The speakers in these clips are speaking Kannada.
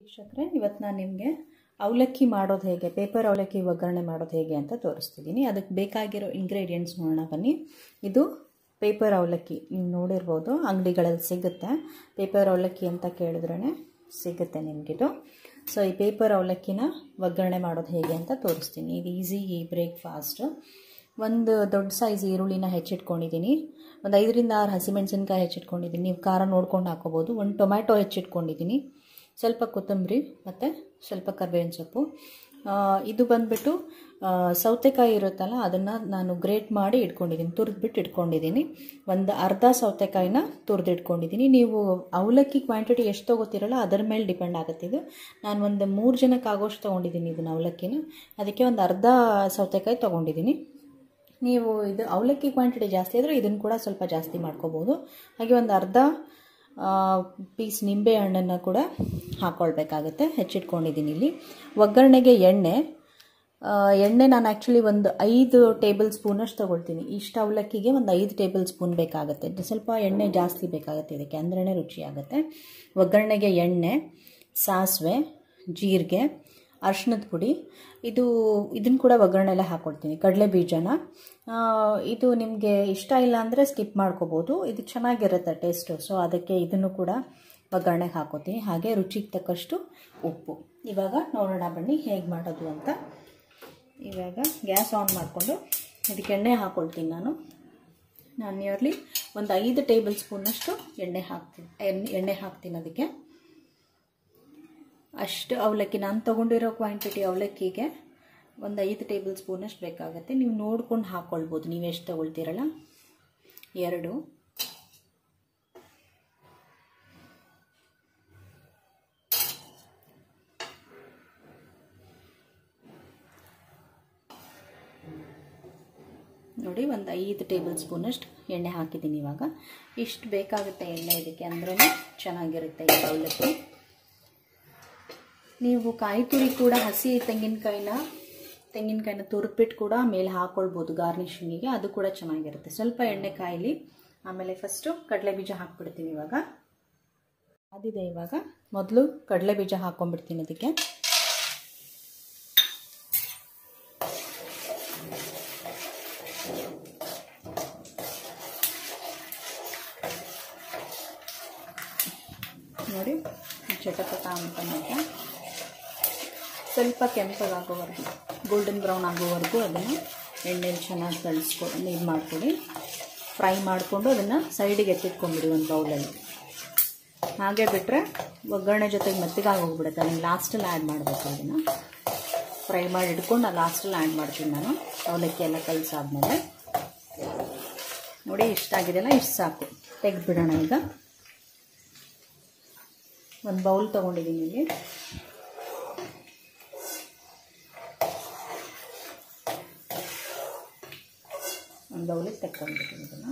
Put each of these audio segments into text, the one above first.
ವೀಕ್ಷಕರೇ ಇವತ್ತು ನಾನು ನಿಮಗೆ ಅವಲಕ್ಕಿ ಮಾಡೋದು ಹೇಗೆ ಪೇಪರ್ ಅವಲಕ್ಕಿ ಒಗ್ಗರಣೆ ಮಾಡೋದು ಹೇಗೆ ಅಂತ ತೋರಿಸ್ತಿದ್ದೀನಿ ಅದಕ್ಕೆ ಬೇಕಾಗಿರೋ ಇಂಗ್ರೀಡಿಯೆಂಟ್ಸ್ ನೋಡೋಣ ಬನ್ನಿ ಇದು ಪೇಪರ್ ಅವಲಕ್ಕಿ ನೀವು ನೋಡಿರ್ಬೋದು ಅಂಗಡಿಗಳಲ್ಲಿ ಸಿಗುತ್ತೆ ಪೇಪರ್ ಅವಲಕ್ಕಿ ಅಂತ ಕೇಳಿದ್ರೇ ಸಿಗುತ್ತೆ ನಿಮಗಿದು ಸೊ ಈ ಪೇಪರ್ ಅವಲಕ್ಕಿನ ಒಗ್ಗರಣೆ ಮಾಡೋದು ಹೇಗೆ ಅಂತ ತೋರಿಸ್ತೀನಿ ಇದು ಈಸಿ ಈ ಬ್ರೇಕ್ಫಾಸ್ಟು ಒಂದು ದೊಡ್ಡ ಸೈಜ್ ಈರುಳ್ಳಿನ ಹೆಚ್ಚಿಟ್ಕೊಂಡಿದ್ದೀನಿ ಒಂದು ಐದರಿಂದ ಆರು ಹಸಿಮೆಣಸಿನ್ಕಾಯಿ ಹೆಚ್ಚಿಟ್ಕೊಂಡಿದ್ದೀನಿ ನೀವು ಖಾರ ನೋಡ್ಕೊಂಡು ಹಾಕೋಬೋದು ಒಂದು ಟೊಮ್ಯಾಟೊ ಹೆಚ್ಚಿಟ್ಕೊಂಡಿದ್ದೀನಿ ಸ್ವಲ್ಪ ಕೊತ್ತಂಬರಿ ಮತ್ತು ಸ್ವಲ್ಪ ಕರ್ಬೇವಿನ ಸೊಪ್ಪು ಇದು ಬಂದುಬಿಟ್ಟು ಸೌತೆಕಾಯಿ ಇರುತ್ತಲ್ಲ ಅದನ್ನು ನಾನು ಗ್ರೇಟ್ ಮಾಡಿ ಇಟ್ಕೊಂಡಿದ್ದೀನಿ ತುರಿದ್ಬಿಟ್ಟು ಇಟ್ಕೊಂಡಿದ್ದೀನಿ ಒಂದು ಅರ್ಧ ಸೌತೆಕಾಯಿನ ತುರಿದು ಇಟ್ಕೊಂಡಿದ್ದೀನಿ ನೀವು ಅವಲಕ್ಕಿ ಕ್ವಾಂಟಿಟಿ ಎಷ್ಟು ತೊಗೋತೀರಲ್ಲ ಅದರ ಮೇಲೆ ಡಿಪೆಂಡ್ ಆಗುತ್ತೆ ಇದು ನಾನು ಒಂದು ಮೂರು ಜನಕ್ಕೆ ಆಗೋಷ್ಟು ತೊಗೊಂಡಿದ್ದೀನಿ ಇದನ್ನು ಅವಲಕ್ಕಿನ ಅದಕ್ಕೆ ಒಂದು ಅರ್ಧ ಸೌತೆಕಾಯಿ ತೊಗೊಂಡಿದ್ದೀನಿ ನೀವು ಇದು ಅವಲಕ್ಕಿ ಕ್ವಾಂಟಿಟಿ ಜಾಸ್ತಿ ಆದರೆ ಇದನ್ನು ಕೂಡ ಸ್ವಲ್ಪ ಜಾಸ್ತಿ ಮಾಡ್ಕೋಬೋದು ಹಾಗೆ ಒಂದು ಅರ್ಧ ಪೀಸ್ ನಿಂಬೆ ಹಣ್ಣನ್ನು ಕೂಡ ಹಾಕ್ಕೊಳ್ಬೇಕಾಗತ್ತೆ ಹೆಚ್ಚಿಟ್ಕೊಂಡಿದ್ದೀನಿ ಇಲ್ಲಿ ಒಗ್ಗರಣೆಗೆ ಎಣ್ಣೆ ಎಣ್ಣೆ ನಾನು ಆ್ಯಕ್ಚುಲಿ ಒಂದು ಐದು ಟೇಬಲ್ ಸ್ಪೂನಷ್ಟು ತೊಗೊಳ್ತೀನಿ ಇಷ್ಟು ಅವಲಕ್ಕಿಗೆ ಒಂದು ಐದು ಟೇಬಲ್ ಸ್ಪೂನ್ ಬೇಕಾಗುತ್ತೆ ಸ್ವಲ್ಪ ಎಣ್ಣೆ ಜಾಸ್ತಿ ಬೇಕಾಗುತ್ತೆ ಇದಕ್ಕೆ ಅಂದ್ರೇ ರುಚಿಯಾಗುತ್ತೆ ಒಗ್ಗರಣೆಗೆ ಎಣ್ಣೆ ಸಾಸಿವೆ ಜೀರಿಗೆ ಅರ್ಶಿಣದ ಪುಡಿ ಇದು ಇದನ್ನು ಕೂಡ ಒಗ್ಗರಣೆಲ್ಲ ಹಾಕ್ಕೊಳ್ತೀನಿ ಕಡಲೆ ಬೀಜನ ಇದು ನಿಮಗೆ ಇಷ್ಟ ಇಲ್ಲ ಅಂದರೆ ಸ್ಕಿಪ್ ಮಾಡ್ಕೋಬೋದು ಇದು ಚೆನ್ನಾಗಿರುತ್ತೆ ಟೇಸ್ಟು ಸೊ ಅದಕ್ಕೆ ಇದನ್ನು ಕೂಡ ಒಗ್ಗರಣೆಗೆ ಹಾಕೋತೀನಿ ಹಾಗೆ ರುಚಿಗೆ ತಕ್ಕಷ್ಟು ಉಪ್ಪು ಇವಾಗ ನೋಡೋಣ ಬನ್ನಿ ಹೇಗೆ ಮಾಡೋದು ಅಂತ ಇವಾಗ ಗ್ಯಾಸ್ ಆನ್ ಮಾಡಿಕೊಂಡು ಇದಕ್ಕೆ ಎಣ್ಣೆ ಹಾಕ್ಕೊಳ್ತೀನಿ ನಾನು ನಾನು ನಿಯರ್ಲಿ ಒಂದು ಐದು ಟೇಬಲ್ ಸ್ಪೂನಷ್ಟು ಎಣ್ಣೆ ಹಾಕ್ತೀನಿ ಎಣ್ಣೆ ಎಣ್ಣೆ ಹಾಕ್ತೀನಿ ಅದಕ್ಕೆ ಅಷ್ಟು ಅವಲಕ್ಕಿ ನಾನು ತೊಗೊಂಡಿರೋ ಕ್ವಾಂಟಿಟಿ ಅವಲಕ್ಕಿಗೆ ಒಂದು ಐದು ಟೇಬಲ್ ಸ್ಪೂನಷ್ಟು ಬೇಕಾಗುತ್ತೆ ನೀವು ನೋಡ್ಕೊಂಡು ಹಾಕ್ಕೊಳ್ಬೋದು ನೀವು ಎಷ್ಟು ತೊಗೊಳ್ತೀರಲ್ಲ ಎರಡು ನೋಡಿ ಒಂದು ಐದು ಟೇಬಲ್ ಸ್ಪೂನಷ್ಟು ಎಣ್ಣೆ ಹಾಕಿದ್ದೀನಿ ಇವಾಗ ಇಷ್ಟು ಬೇಕಾಗುತ್ತೆ ಎಣ್ಣೆ ಇದಕ್ಕೆ ಅಂದ್ರೇ ಚೆನ್ನಾಗಿರುತ್ತೆ ಈ ಅವಲಕ್ಕಿ ನೀವು ಕಾಯಿ ತುರಿ ಕೂಡ ಹಸಿ ತೆಂಗಿನಕಾಯಿನ ತೆಂಗಿನಕಾಯಿನ ತುರಿದ್ಬಿಟ್ಟು ಕೂಡ ಮೇಲೆ ಹಾಕ್ಕೊಳ್ಬೋದು ಗಾರ್ನಿಷಿಂಗಿಗೆ ಅದು ಕೂಡ ಚೆನ್ನಾಗಿರುತ್ತೆ ಸ್ವಲ್ಪ ಎಣ್ಣೆ ಕಾಯಿಲಿ ಆಮೇಲೆ ಫಸ್ಟು ಕಡಲೆ ಬೀಜ ಹಾಕ್ಬಿಡ್ತೀನಿ ಇವಾಗ ಅದಿದೆ ಇವಾಗ ಮೊದಲು ಕಡಲೆ ಬೀಜ ಹಾಕ್ಕೊಂಡ್ಬಿಡ್ತೀನಿ ಅದಕ್ಕೆ ನೋಡಿ ಚಟಪಟ ಅಂತ ಮಾತ್ರ ಸ್ವಲ್ಪ ಕೆಂಪಗಾಗೋವರೆಗೂ ಗೋಲ್ಡನ್ ಬ್ರೌನ್ ಆಗೋವರೆಗೂ ಅದನ್ನು ಎಣ್ಣೆಲಿ ಚೆನ್ನಾಗಿ ಕಳಿಸ್ಕೊಡಿ ಇದು ಮಾಡಿಕೊಡಿ ಫ್ರೈ ಮಾಡಿಕೊಂಡು ಅದನ್ನು ಸೈಡಿಗೆ ಎತ್ತಿಟ್ಕೊಂಬಿಡಿ ಒಂದು ಬೌಲಲ್ಲಿ ಹಾಗೆ ಬಿಟ್ಟರೆ ಒಗ್ಗರಣೆ ಜೊತೆಗೆ ಮೆತ್ತಗಾಗಿ ಹೋಗ್ಬಿಡುತ್ತೆ ಅದನ್ನು ಲಾಸ್ಟಲ್ಲಿ ಆ್ಯಡ್ ಮಾಡಬೇಕು ಅದನ್ನು ಫ್ರೈ ಮಾಡಿ ಇಟ್ಕೊಂಡು ಲಾಸ್ಟಲ್ಲಿ ಆ್ಯಡ್ ಮಾಡ್ತೀನಿ ನಾನು ಅವಲಕ್ಕಿ ಎಲ್ಲ ಕಲಿಸಾದ್ಮೇಲೆ ನೋಡಿ ಇಷ್ಟ ಆಗಿದೆಯಲ್ಲ ಇಷ್ಟು ಸಾಕು ತೆಗೆದುಬಿಡೋಣ ಈಗ ಒಂದು ಬೌಲ್ ತೊಗೊಂಡಿದ್ದೀನಿ ಇಲ್ಲಿ ಒಂದು ಬೌಲಿಗೆ ತೆಕ್ಕೊಂಡ್ಬಿಟ್ಟಿದ್ದೀನಿ ಇದನ್ನು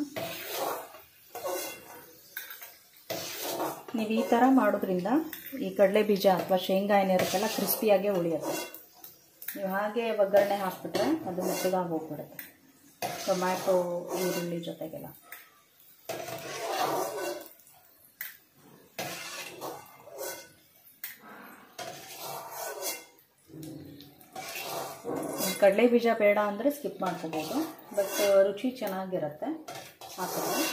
ನೀವು ಈ ಥರ ಮಾಡೋದ್ರಿಂದ ಈ ಕಡಲೆ ಬೀಜ ಅಥವಾ ಶೇಂಗಾ ಏನಿರುತ್ತಲ್ಲ ಕ್ರಿಸ್ಪಿಯಾಗೇ ಉಳಿಯುತ್ತೆ ನೀವು ಹಾಗೆ ಒಗ್ಗರಣೆ ಹಾಕ್ಬಿಟ್ರೆ ಅದು ಮೆತ್ತಗಾಗಿ ಹೋಗ್ಬಿಡುತ್ತೆ ಟೊಮ್ಯಾಟೊ ಈರುಳ್ಳಿ ಜೊತೆಗೆಲ್ಲ ಕಡಲೆ ಬೀಜ ಬೇಡ ಅಂದರೆ ಸ್ಕಿಪ್ ಮಾಡ್ಕೋಬೋದು ಬಟ್ ರುಚಿ ಚೆನ್ನಾಗಿರುತ್ತೆ ಹಾಕಿದ್ರೆ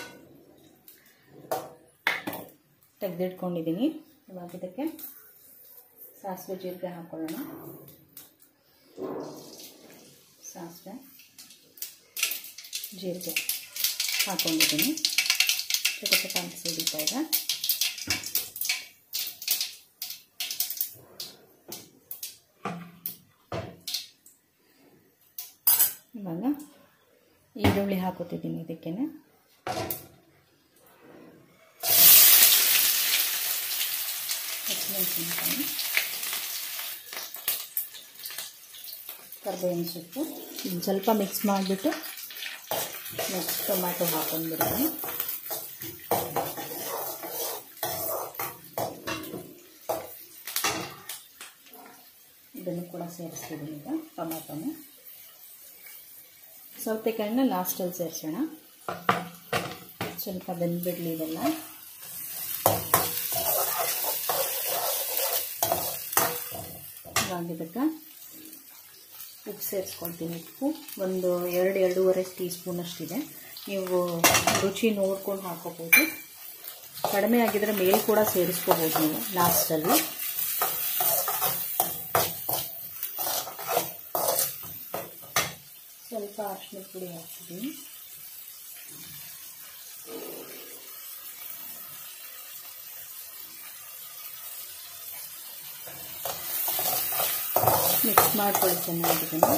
ತೆಗೆದಿಟ್ಕೊಂಡಿದ್ದೀನಿ ಇವಾಗ ಇದಕ್ಕೆ ಸಾಸಿವೆ ಜೀರಿಗೆ ಹಾಕ್ಕೊಳ್ಳೋಣ ಸಾಸಿವೆ ಜೀರಿಗೆ ಹಾಕ್ಕೊಂಡಿದ್ದೀನಿ ಚಿಕ್ಕ ಚಿಕ್ಕ ಸಿಡಿತಾ ಇದೆ ಇವಾಗ ಈರುಳ್ಳಿ ಹಾಕೋತಿದ್ದೀನಿ ಇದಕ್ಕೆ ಹಸಿಮೆಣಸಿನಕಾಯಿ ಕರ್ಬೇವಿನ ಸೊಪ್ಪು ಇದನ್ನು ಸ್ವಲ್ಪ ಮಿಕ್ಸ್ ಮಾಡಿಬಿಟ್ಟು ನೆಕ್ಸ್ಟ್ ಟೊಮ್ಯಾಟೊ ಹಾಕೊಂಡ್ಬಿಡ್ತೀನಿ ಇದನ್ನು ಕೂಡ ಸೇರಿಸ್ತಿದ್ದೀನಿ ಈಗ ಟೊಮ್ಯಾಟೊನ ಸೌತೆಕಾಯಿನ ಲಾಸ್ಟಲ್ಲಿ ಸೇರಿಸೋಣ ಸ್ವಲ್ಪ ಬೆಂದ್ಬಿಡ್ಲಿ ಇದೆಲ್ಲ ಆಗಿದ್ದಕ್ಕೆ ಉಪ್ಪು ಸೇರಿಸ್ಕೊಳ್ತೀನಿ ಉಪ್ಪು ಒಂದು ಎರಡು ಎರಡೂವರೆ ಟೀ ಸ್ಪೂನಷ್ಟಿದೆ ನೀವು ರುಚಿ ನೋಡ್ಕೊಂಡು ಹಾಕೋಬೋದು ಕಡಿಮೆ ಆಗಿದ್ರೆ ಮೇಲೆ ಕೂಡ ಸೇರಿಸ್ಕೋಬೋದು ನೀವು ಲಾಸ್ಟಲ್ಲಿ ಸ್ವಲ್ಪ ಅರಿಶಿನ ಪುಡಿ ಹಾಕ್ತಿದ್ದೀನಿ ಮಿಕ್ಸ್ ಮಾಡ್ಕೊಳ್ಳಿ ಚೆನ್ನಾಗಿ ಇದನ್ನು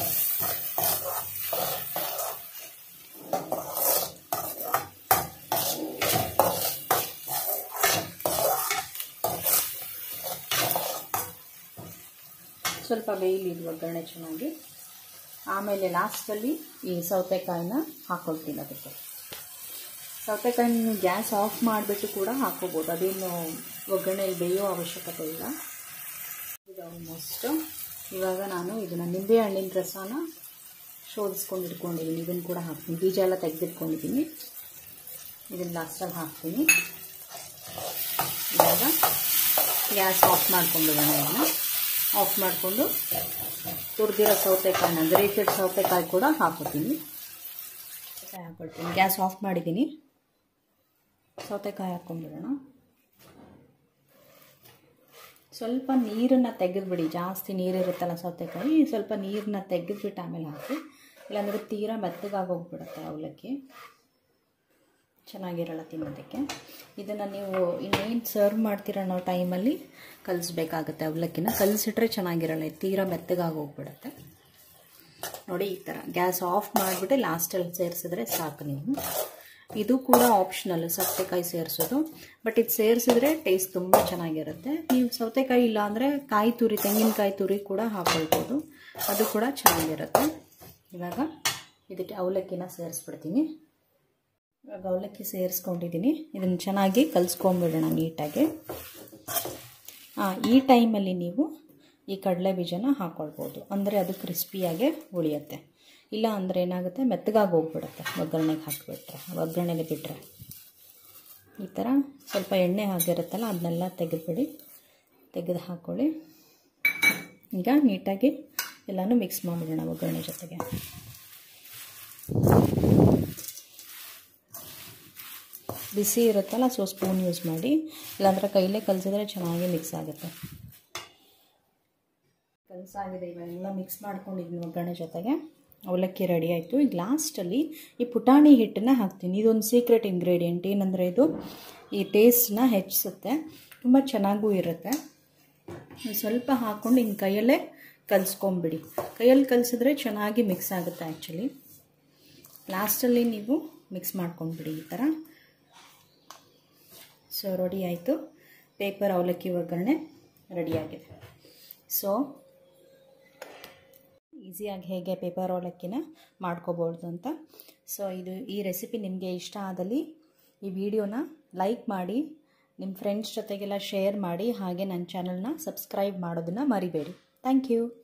ಸ್ವಲ್ಪ ಬೇಯಲಿ ಒಗ್ಗರಣೆ ಚೆನ್ನಾಗಿ ಆಮೇಲೆ ಲಾಸ್ಟಲ್ಲಿ ಈ ಸೌತೆಕಾಯಿನ ಹಾಕ್ಕೊಳ್ತೀನಿ ಅದಕ್ಕೆ ಸೌತೆಕಾಯಿನ ಗ್ಯಾಸ್ ಆಫ್ ಮಾಡಿಬಿಟ್ಟು ಕೂಡ ಹಾಕ್ಕೋಬೋದು ಅದೇನು ಒಗ್ಗರಣೆಯಲ್ಲಿ ಬೇಯೋ ಅವಶ್ಯಕತೆ ಇಲ್ಲ ಇದು ಆಲ್ಮೋಸ್ಟ್ ಇವಾಗ ನಾನು ಇದನ್ನು ನಿಂಬೆ ಹಣ್ಣಿನ ರಸನ ಶೋಧಿಸ್ಕೊಂಡು ಇಟ್ಕೊಂಡಿದ್ದೀನಿ ಇದನ್ನು ಕೂಡ ಹಾಕ್ತೀನಿ ಬೀಜ ಎಲ್ಲ ತೆಗೆದಿಟ್ಕೊಂಡಿದ್ದೀನಿ ಇದನ್ನು ಲಾಸ್ಟಲ್ಲಿ ಹಾಕ್ತೀನಿ ಇವಾಗ ಗ್ಯಾಸ್ ಆಫ್ ಮಾಡ್ಕೊಂಡ್ಬಿಡೋಣ ಇದನ್ನ ಆಫ್ ಮಾಡಿಕೊಂಡು ತುರಿದಿರೋ ಸೌತೆಕಾಯಿನ ಗ್ರೇಟೆಡ್ ಸೌತೆಕಾಯಿ ಕೂಡ ಹಾಕೋತೀನಿ ಸೌತೆಕಾಯಿ ಹಾಕ್ಕೊಳ್ತೀನಿ ಗ್ಯಾಸ್ ಆಫ್ ಮಾಡಿದ್ದೀನಿ ಸೌತೆಕಾಯಿ ಹಾಕ್ಕೊಂಡ್ಬಿಡೋಣ ಸ್ವಲ್ಪ ನೀರನ್ನು ತೆಗೆದುಬಿಡಿ ಜಾಸ್ತಿ ನೀರಿರುತ್ತಲ್ಲ ಸೌತೆಕಾಯಿ ಸ್ವಲ್ಪ ನೀರನ್ನ ತೆಗೆದುಬಿಟ್ಟು ಆಮೇಲೆ ಹಾಕಿ ಇಲ್ಲಾಂದರೆ ತೀರಾ ಮೆತ್ತಗಾಗೋಗ್ಬಿಡುತ್ತೆ ಅವಲಕ್ಕಿ ಚೆನ್ನಾಗಿರಲ್ಲ ತಿನ್ನೋದಕ್ಕೆ ಇದನ್ನು ನೀವು ಇನ್ನೇನು ಸರ್ವ್ ಮಾಡ್ತೀರ ಅನ್ನೋ ಟೈಮಲ್ಲಿ ಕಲಿಸ್ಬೇಕಾಗುತ್ತೆ ಅವಲಕ್ಕಿನ ಕಲಿಸಿಟ್ರೆ ಚೆನ್ನಾಗಿರಲ್ಲ ತೀರಾ ಮೆತ್ತಗಾಗೋಗ್ಬಿಡುತ್ತೆ ನೋಡಿ ಈ ಥರ ಗ್ಯಾಸ್ ಆಫ್ ಮಾಡಿಬಿಟ್ಟು ಲಾಸ್ಟಲ್ಲಿ ಸೇರಿಸಿದ್ರೆ ಸಾಕು ನೀವು ಇದು ಕೂಡ ಆಪ್ಷನಲ್ ಸೌತೆಕಾಯಿ ಸೇರಿಸೋದು ಬಟ್ ಇದು ಸೇರಿಸಿದ್ರೆ ಟೇಸ್ಟ್ ತುಂಬ ಚೆನ್ನಾಗಿರುತ್ತೆ ನೀವು ಸೌತೆಕಾಯಿ ಇಲ್ಲ ಅಂದರೆ ಕಾಯಿ ತುರಿ ತೆಂಗಿನಕಾಯಿ ತುರಿ ಕೂಡ ಹಾಕ್ಕೊಳ್ಬೋದು ಅದು ಕೂಡ ಚೆನ್ನಾಗಿರುತ್ತೆ ಇವಾಗ ಇದಕ್ಕೆ ಅವಲಕ್ಕಿನ ಸೇರಿಸ್ಬಿಡ್ತೀನಿ ಇವಾಗ ಅವಲಕ್ಕಿ ಸೇರಿಸ್ಕೊಂಡಿದ್ದೀನಿ ಇದನ್ನು ಚೆನ್ನಾಗಿ ಕಲಿಸ್ಕೊಂಬಿಡೋಣ ನೀಟಾಗಿ ಹಾಂ ಈ ಟೈಮಲ್ಲಿ ನೀವು ಈ ಕಡಲೆ ಬೀಜನ ಹಾಕ್ಕೊಳ್ಬೋದು ಅಂದರೆ ಅದು ಕ್ರಿಸ್ಪಿಯಾಗೆ ಉಳಿಯುತ್ತೆ ಇಲ್ಲ ಅಂದರೆ ಏನಾಗುತ್ತೆ ಮೆತ್ತಗಾಗಿ ಹೋಗ್ಬಿಡುತ್ತೆ ಒಗ್ಗರಣೆಗೆ ಹಾಕಿಬಿಟ್ರೆ ಒಗ್ಗರಣೆಗೆ ಬಿಟ್ಟರೆ ಈ ಥರ ಸ್ವಲ್ಪ ಎಣ್ಣೆ ಆಗಿರುತ್ತಲ್ಲ ಅದನ್ನೆಲ್ಲ ತೆಗೆದುಬಿಡಿ ತೆಗೆದು ಹಾಕ್ಕೊಳ್ಳಿ ಈಗ ನೀಟಾಗಿ ಎಲ್ಲನೂ ಮಿಕ್ಸ್ ಮಾಡಿಬಿಡೋಣ ಒಗ್ಗರಣೆ ಜೊತೆಗೆ ಬಿಸಿ ಇರುತ್ತಲ್ಲ ಸೊ ಸ್ಪೂನ್ ಯೂಸ್ ಮಾಡಿ ಇಲ್ಲಾಂದರೆ ಕೈಲೇ ಕಲಿಸಿದ್ರೆ ಚೆನ್ನಾಗಿ ಮಿಕ್ಸ್ ಆಗುತ್ತೆ ಕಲಸಾಗಿದೆ ಇವೆಲ್ಲ ಮಿಕ್ಸ್ ಮಾಡ್ಕೊಂಡಿದ್ದೀನಿ ಒಗ್ಗರಣೆ ಜೊತೆಗೆ ಅವಲಕ್ಕಿ ರೆಡಿ ಆಯಿತು ಈಗ ಲಾಸ್ಟಲ್ಲಿ ಈ ಪುಟಾಣಿ ಹಿಟ್ಟನ್ನ ಹಾಕ್ತೀನಿ ಇದೊಂದು ಸೀಕ್ರೆಟ್ ಇಂಗ್ರೀಡಿಯೆಂಟ್ ಏನಂದರೆ ಇದು ಈ ಟೇಸ್ಟನ್ನ ಹೆಚ್ಚಿಸುತ್ತೆ ತುಂಬ ಚೆನ್ನಾಗೂ ಇರುತ್ತೆ ಸ್ವಲ್ಪ ಹಾಕ್ಕೊಂಡು ಹಿಂಗೆ ಕೈಯಲ್ಲೇ ಕಲಿಸ್ಕೊಂಬಿಡಿ ಕೈಯಲ್ಲಿ ಕಲಿಸಿದ್ರೆ ಚೆನ್ನಾಗಿ ಮಿಕ್ಸ್ ಆಗುತ್ತೆ ಆ್ಯಕ್ಚುಲಿ ಲಾಸ್ಟಲ್ಲಿ ನೀವು ಮಿಕ್ಸ್ ಮಾಡ್ಕೊಂಡ್ಬಿಡಿ ಈ ಥರ ಸೊ ರೆಡಿ ಆಯಿತು ಪೇಪರ್ ಅವಲಕ್ಕಿ ಒಗ್ಗರಣೆ ರೆಡಿಯಾಗಿದೆ ಸೊ ಈಸಿಯಾಗಿ ಹೇಗೆ ಪೇಪರ್ ಅವಲಕ್ಕಿನ ಮಾಡ್ಕೋಬೋದು ಅಂತ ಸೊ ಇದು ಈ ರೆಸಿಪಿ ನಿಮಗೆ ಇಷ್ಟ ಆದಲ್ಲಿ ಈ ವಿಡಿಯೋನ ಲೈಕ್ ಮಾಡಿ ನಿಮ್ಮ ಫ್ರೆಂಡ್ಸ್ ಜೊತೆಗೆಲ್ಲ ಶೇರ್ ಮಾಡಿ ಹಾಗೆ ನನ್ನ ಚಾನಲ್ನ ಸಬ್ಸ್ಕ್ರೈಬ್ ಮಾಡೋದನ್ನು ಮರಿಬೇಡಿ ಥ್ಯಾಂಕ್ ಯು